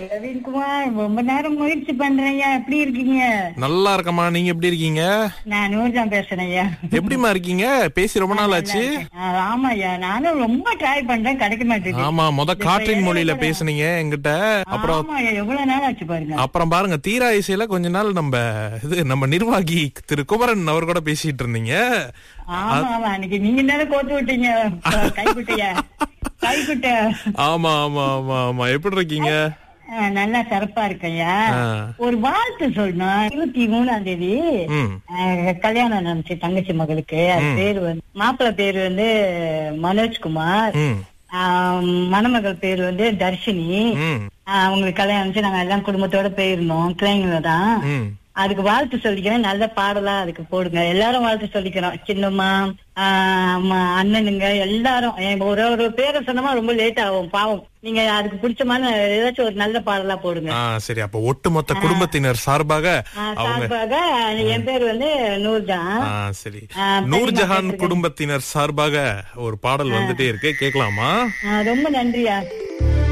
ரவீன்குமார் ரொம்ப நேரம் முயற்சி பண்றேன்யா எப்படி இருக்கீங்க நல்லா இருக்கம்மா நீங்க எப்படி இருக்கீங்க நான் நூர்ஜான் பேசுறேன் ஐயா எப்படிமா இருக்கீங்க பேசி ரொம்ப நாள் ஆச்சு ஆ, ஆமாய்யா நானும் ரொம்ப ட்ரை பண்றேன் கிடைக்க மாட்டேங்குது ஆமா முத காற்றின் மொழியில பேசுனீங்க என்கிட்ட அப்புறம் ஆமாய்யா எவ்வளவு நாள் ஆச்சு பாருங்க அப்புறம் பாருங்க தீரா இசையில கொஞ்ச நாள் நம்ம இது நம்ம நிர்வாகி திரு குமரன் அவர் கூட பேசிட்டு இருந்தீங்க ஆமா ஆமா அன்னைக்கு நீங்க தானே கோத்து விட்டீங்க கைக்குட்டைய கைக்குட்ட ஆமா ஆமா ஆமா ஆமா எப்படி இருக்கீங்க ஆ, நல்லா சிறப்பா இருக்கையா ஆ. ஒரு வாழ்த்து சொல்லணும் இருபத்தி மூணாம் தேதி ம் ஆ, கல்யாணம் நடந்துச்சு தங்கச்சி மகளுக்கு அது பேரு வந்து மாப்பிள்ளை பேரு வந்து மனோஜ்குமார் ம் ஆ, மணமகள் பேரு வந்து தர்ஷினி ம் ஆ, அவங்களுக்கு கல்யாணம் இருந்துச்சு நாங்க எல்லாம் குடும்பத்தோட போயிருந்தோம் ட்ரெயின்ல தான் ம் அதுக்கு வாழ்த்து சொல்லிக்கிறேன் நல்ல பாடலா அதுக்கு போடுங்க எல்லாரும் வாழ்த்து சொல்லிக்கிறோம் சின்னம்மா ஆஹ் அம்மா, அண்ணனுங்க எல்லாரும் என் ஒரு ஒரு பேரை சொன்னமா ரொம்ப லேட் ஆகும் பாவம் நீங்க அதுக்கு பிடிச்ச மாதிரி ஏதாச்சும் ஒரு நல்ல பாடலா போடுங்க ஆ சரி அப்ப ஒட்டுமொத்த குடும்பத்தினர் சார்பாக ஆஹ் அவங்க சார்பாக என் பேர் வந்து நூர்ஜான் ஆ சரி ஆ, நூர்ஜஹான் பெரியம்மா குடும்பத்தினர் சார்பாக ஒரு பாடல் வந்துட்டே இருக்கு கேட்கலாமா ஆஹ் ரொம்ப நன்றியா